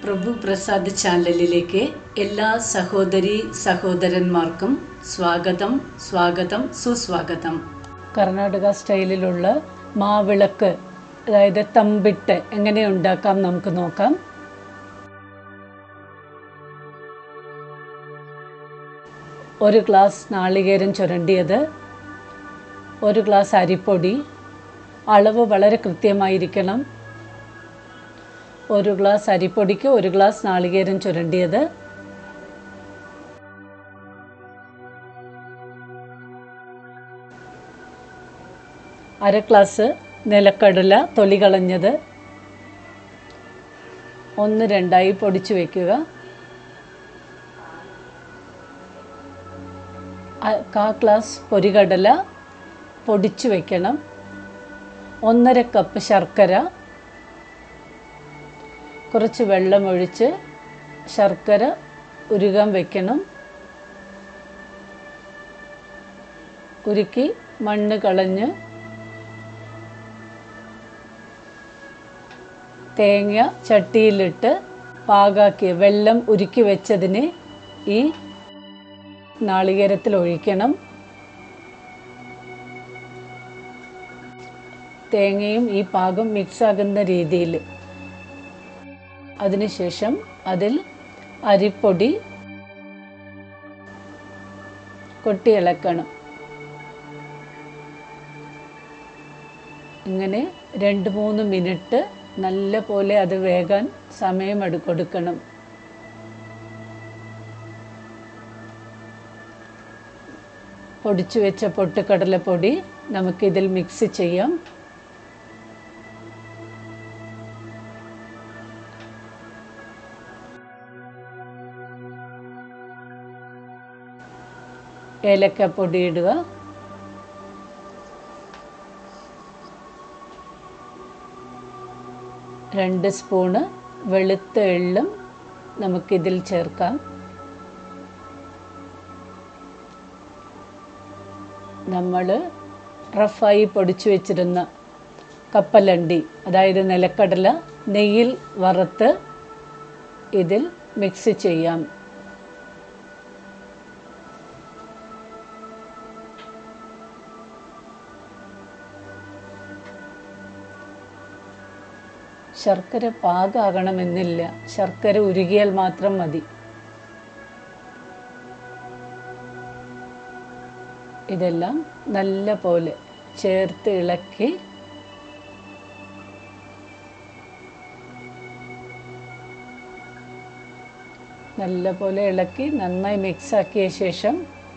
പ്രഭു പ്രസാദ് ചാനലിലേക്ക് എല്ലാ സഹോദരി സഹോദരന്മാർക്കും സ്വാഗതം സ്വാഗതം സുസ്വാഗതം കർണാടക സ്റ്റൈലിലുള്ള മാവിളക്ക് അതായത് തമ്പിട്ട് എങ്ങനെ ഉണ്ടാക്കാം നമുക്ക് നോക്കാം ഒരു ഗ്ലാസ് നാളികേരം ചുരണ്ടിയത് ഒരു ഗ്ലാസ് അരിപ്പൊടി അളവ് വളരെ കൃത്യമായിരിക്കണം ഒരു ഗ്ലാസ് അരിപ്പൊടിക്ക് ഒരു ഗ്ലാസ് നാളികേരം ചുരണ്ടിയത് അര ഗ്ലാസ് നിലക്കടല തൊലി കളഞ്ഞത് ഒന്ന് രണ്ടായി പൊടിച്ചു വയ്ക്കുക അ- കാ ഗ്ലാസ് പൊരികടല പൊടിച്ചു വയ്ക്കണം ഒന്നര കപ്പ് ശർക്കര കുറച്ച് വെള്ളമൊഴിച്ച് ശർക്കര ഉരുകാൻ വെക്കണം ഉരുക്കി മണ്ണ് കളഞ്ഞ് തേങ്ങ ചട്ടിയിലിട്ട് പാകാക്കി വെള്ളം ഉരുക്കി വെച്ചതിന് ഈ നാളികേരത്തിൽ ഒഴിക്കണം തേങ്ങയും ഈ പാകം മിക്സ് ആകുന്ന രീതിയിൽ അതിനുശേഷം അതിൽ അരിപ്പൊടി കൊട്ടി ഇളക്കണം ഇങ്ങനെ രണ്ട് മൂന്ന് മിനിറ്റ് നല്ല പോലെ അത് വേകാൻ സമയം എടു കൊടുക്കണം പൊടിച്ചു വെച്ച പൊട്ടുകടലപ്പൊടി നമുക്കിതിൽ മിക്സ് ചെയ്യാം ഏലക്കപ്പൊടി ഇടുക രണ്ട് സ്പൂണ് വെളുത്ത എള്ളും നമുക്കിതിൽ ചേർക്കാം നമ്മൾ റഫായി പൊടിച്ചു വെച്ചിരുന്ന കപ്പലണ്ടി അതായത് നിലക്കടല നെയ്യിൽ വറുത്ത് ഇതിൽ മിക്സ് ചെയ്യാം ശർക്കര പാകാകണമെന്നില്ല ശർക്കര ഉരുകിയാൽ മാത്രം മതി ഇതെല്ലാം നല്ല പോലെ ചേർത്ത് ഇളക്കി നല്ല പോലെ ഇളക്കി നന്നായി മിക്സ് ആക്കിയ ശേഷം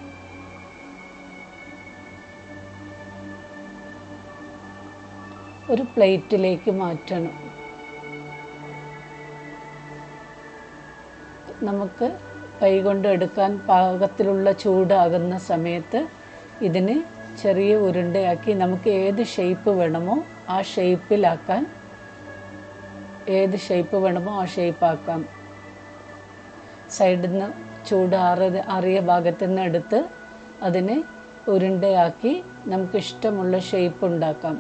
ഒരു പ്ലേറ്റിലേക്ക് മാറ്റണം നമുക്ക് കൈകൊണ്ട് എടുക്കാൻ പാകത്തിലുള്ള ചൂടാകുന്ന സമയത്ത് ഇതിന് ചെറിയ ഉരുണ്ടയാക്കി നമുക്ക് ഏത് ഷേപ്പ് വേണമോ ആ ഷേപ്പിലാക്കാൻ ഏത് ഷേപ്പ് വേണമോ ആ ഷേപ്പ് ആക്കാം സൈഡിൽ നിന്ന് ചൂട് ആറി ആറിയ ഭാഗത്തു നിന്ന് എടുത്ത് അതിനെ ഉരുണ്ടയാക്കി നമുക്ക് ഇഷ്ടമുള്ള ഷേപ്പ് ഉണ്ടാക്കാം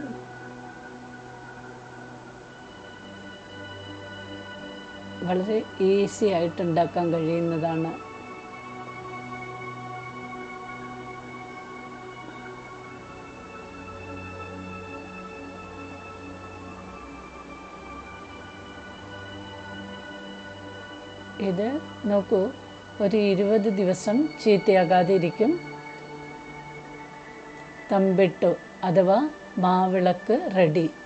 വളരെ ഈസി ആയിട്ട് ഉണ്ടാക്കാൻ കഴിയുന്നതാണ് ഇത് നോക്കൂ ഒരു ഇരുപത് ദിവസം ചീത്തയാകാതെ ഇരിക്കും തമ്പിട്ടു അഥവാ മാവിളക്ക് റെഡി